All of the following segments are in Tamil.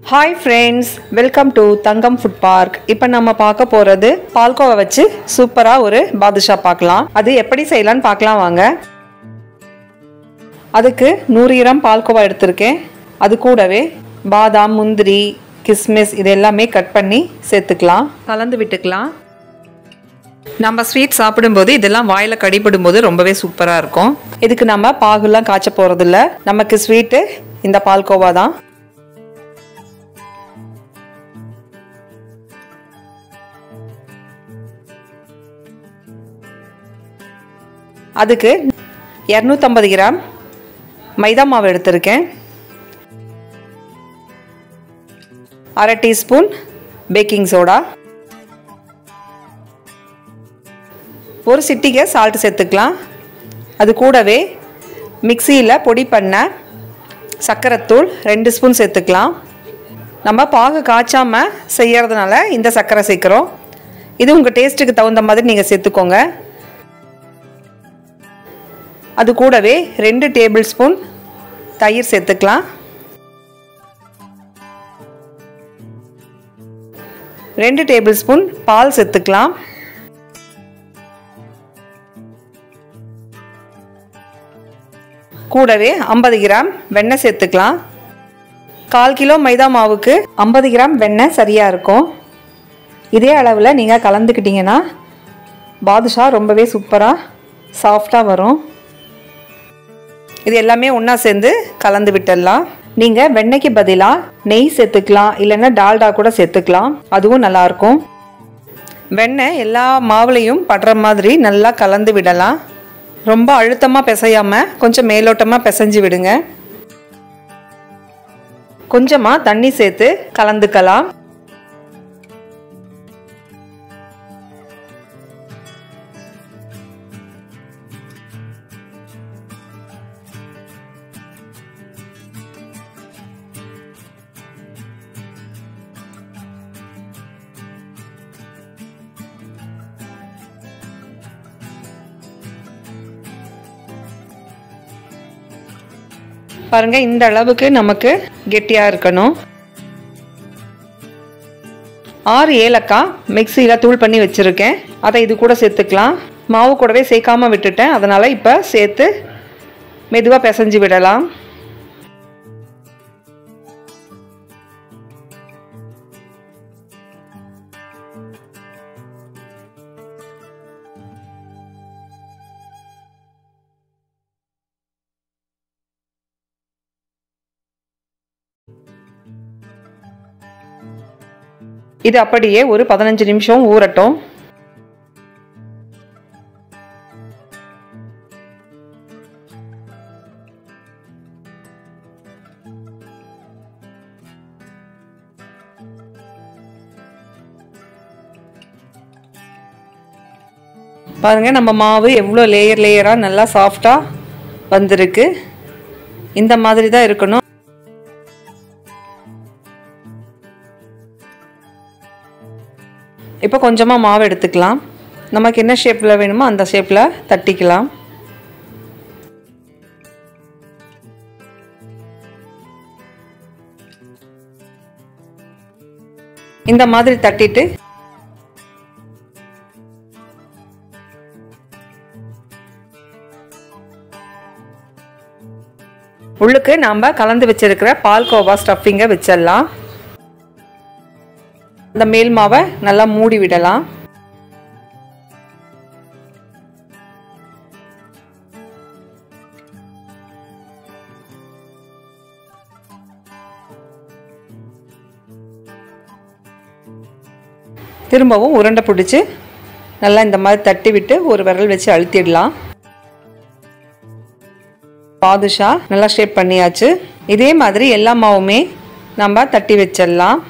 hi friends welcome to Thangam food park இப்போ நம்ம பார்க்க போகிறது பால்கோவா வச்சு சூப்பராக ஒரு பாதுஷா பார்க்கலாம் அது எப்படி செய்யலான்னு பார்க்கலாம் வாங்க அதுக்கு நூறு கிராம் பால்கோவா எடுத்திருக்கேன் அது கூடவே பாதாம் முந்திரி கிஸ்மிஸ் இது எல்லாமே கட் பண்ணி சேர்த்துக்கலாம் கலந்து விட்டுக்கலாம் நம்ம ஸ்வீட் சாப்பிடும்போது இதெல்லாம் வாயில் கடிபடும் போது ரொம்பவே சூப்பராக இருக்கும் இதுக்கு நம்ம பாகுலாம் காய்ச்ச போகிறதில்ல நமக்கு ஸ்வீட்டு இந்த பால்கோவா தான் அதுக்கு இரநூத்தம்பது கிராம் மைதா மாவு எடுத்திருக்கேன் அரை டீஸ்பூன் பேக்கிங் சோடா ஒரு சிட்டிகை சால்ட் சேர்த்துக்கலாம் அது கூடவே மிக்சியில் பொடி பண்ண சர்க்கரைத்தூள் ரெண்டு ஸ்பூன் சேர்த்துக்கலாம் நம்ம பாகு காய்ச்சாமல் செய்யறதுனால இந்த சர்க்கரை சேர்க்குறோம் இது உங்கள் டேஸ்ட்டுக்கு தகுந்த மாதிரி நீங்கள் சேர்த்துக்கோங்க அது கூடவே ரெண்டு டேபிள் ஸ்பூன் தயிர் சேர்த்துக்கலாம் ரெண்டு டேபிள் ஸ்பூன் பால் சேர்த்துக்கலாம் கூடவே ஐம்பது கிராம் வெண்ணெய் சேர்த்துக்கலாம் கால் கிலோ மைதா மாவுக்கு ஐம்பது கிராம் வெண்ணெய் சரியாக இருக்கும் இதே அளவில் நீங்கள் கலந்துக்கிட்டிங்கன்னா பாதுஷா ரொம்பவே சூப்பராக சாஃப்டாக வரும் இது எல்லாமே ஒன்றா சேர்ந்து கலந்து விட்டுடலாம் நீங்கள் வெண்ணெய்க்கு பதிலாக நெய் சேர்த்துக்கலாம் இல்லைன்னா டால்டா கூட சேர்த்துக்கலாம் அதுவும் நல்லாயிருக்கும் வெண்ணெய் எல்லா மாவுலையும் படுற மாதிரி நல்லா கலந்து விடலாம் ரொம்ப அழுத்தமாக பிசையாமல் கொஞ்சம் மேலோட்டமாக பிசைஞ்சு விடுங்க கொஞ்சமாக தண்ணி சேர்த்து கலந்துக்கலாம் பாருங்க இந்த அளவுக்கு நமக்கு கெட்டியாக இருக்கணும் ஆறு ஏலக்காய் மிக்சியில் தூள் பண்ணி வச்சுருக்கேன் அதை இது கூட சேர்த்துக்கலாம் மாவு கூடவே சேர்க்காம விட்டுட்டேன் அதனால் இப்போ சேர்த்து மெதுவாக பிசைஞ்சு விடலாம் இது அப்படியே ஒரு பதினஞ்சு நிமிஷம் ஊறட்டும் பாருங்க நம்ம மாவு எவ்வளோ லேயர் லேயராக நல்லா சாஃப்டாக வந்திருக்கு இந்த மாதிரி தான் இருக்கணும் இப்போ கொஞ்சமாக மாவு எடுத்துக்கலாம் நமக்கு என்ன ஷேப்பில் வேணுமோ அந்த ஷேப்பில் தட்டிக்கலாம் இந்த மாதிரி தட்டிட்டு உள்ளுக்கு நாம் கலந்து வச்சிருக்கிற பால்கோவா ஸ்டஃபிங்கை வச்சிடலாம் அந்த மேல் மாவை நல்லா மூடி விடலாம் திரும்பவும் உருண்டை பிடிச்சி நல்லா இந்த மாதிரி தட்டி விட்டு ஒரு விரல் வச்சு அழுத்திடலாம் பாதுஷா நல்லா ஷேப் பண்ணியாச்சு இதே மாதிரி எல்லா மாவுமே நம்ம தட்டி வச்சிடலாம்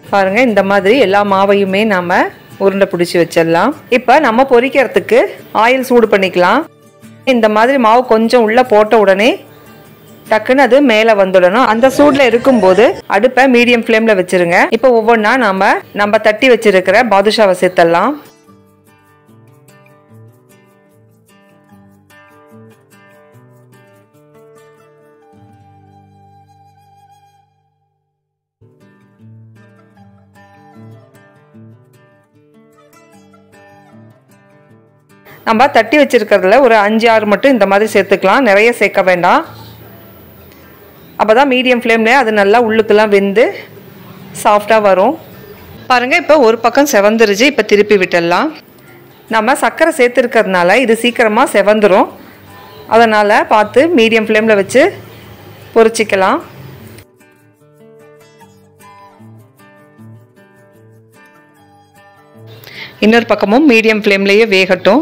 பாருங்க இந்த மாதிரி எல்லா மாவையுமே நாம் உருண்டை பிடிச்சி வச்சிடலாம் இப்போ நம்ம பொரிக்கிறதுக்கு ஆயில் சூடு பண்ணிக்கலாம் இந்த மாதிரி மாவு கொஞ்சம் உள்ளே போட்ட உடனே டக்குன்னு அது மேலே வந்துடணும் அந்த சூடில் இருக்கும்போது அடுப்பை மீடியம் ஃப்ளேமில் வச்சுருங்க இப்போ ஒவ்வொன்றா நாம் நம்ம தட்டி வச்சிருக்கிற பாதுஷாவை சேர்த்தலாம் நம்ம தட்டி வச்சிருக்கிறதுல ஒரு அஞ்சு ஆறு மட்டும் இந்த மாதிரி சேர்த்துக்கலாம் நிறைய சேர்க்க வேண்டாம் அப்போ தான் மீடியம் ஃப்ளேம்லேயே அது நல்லா உள்ளுக்கெல்லாம் வெந்து சாஃப்டாக வரும் பாருங்கள் இப்போ ஒரு பக்கம் செவந்துருச்சு இப்போ திருப்பி விட்டுடலாம் நம்ம சர்க்கரை சேர்த்துருக்கிறதுனால இது சீக்கிரமாக செவந்துரும் அதனால் பார்த்து மீடியம் ஃப்ளேமில் வச்சு பொரிச்சிக்கலாம் இன்னொரு பக்கமும் மீடியம் ஃப்ளேம்லேயே வேகட்டும்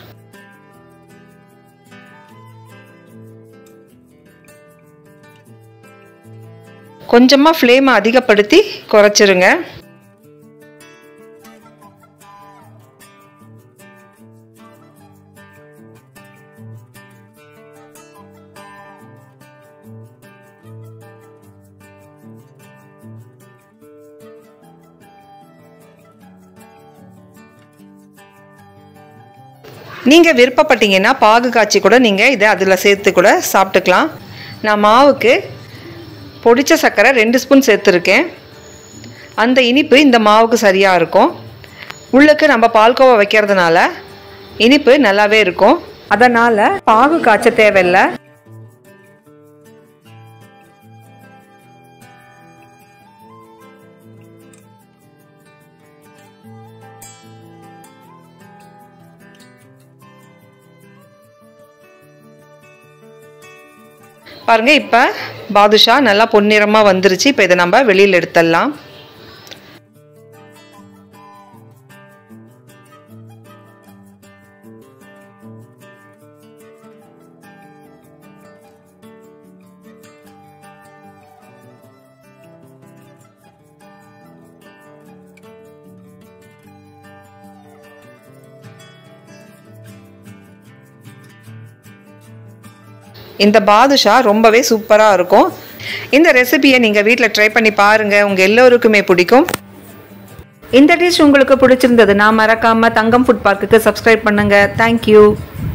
கொஞ்சமாக ஃப்ளேமை அதிகப்படுத்தி குறைச்சிருங்க நீங்கள் விருப்பப்பட்டீங்கன்னா பாகு காய்ச்சி கூட நீங்கள் இதை அதில் சேர்த்து கூட சாப்பிட்டுக்கலாம் நான் மாவுக்கு பொடிச்ச சர்க்கரை ரெண்டு ஸ்பூன் சேர்த்துருக்கேன் அந்த இனிப்பு இந்த மாவுக்கு சரியாக இருக்கும் உள்ளுக்கு நம்ம பால்கோவா வைக்கிறதுனால இனிப்பு நல்லாவே இருக்கும் அதனால் பாகு காய்ச்ச தேவையில்லை பாருங்க இப்போ பாதுஷா நல்லா பொன்னிறமாக வந்துருச்சு இப்போ இதை நம்ம வெளியில் எடுத்துடலாம் இந்த பாதுஷா ரொம்பவே சூப்பராக இருக்கும் இந்த ரெசிபியை நீங்கள் வீட்டில் ட்ரை பண்ணி பாருங்கள் உங்கள் எல்லோருக்குமே பிடிக்கும் இந்த டிஷ் உங்களுக்கு பிடிச்சிருந்ததுன்னா மறக்காமல் தங்கம் ஃபுட் பார்க்குக்கு சப்ஸ்கிரைப் பண்ணுங்கள் தேங்க்யூ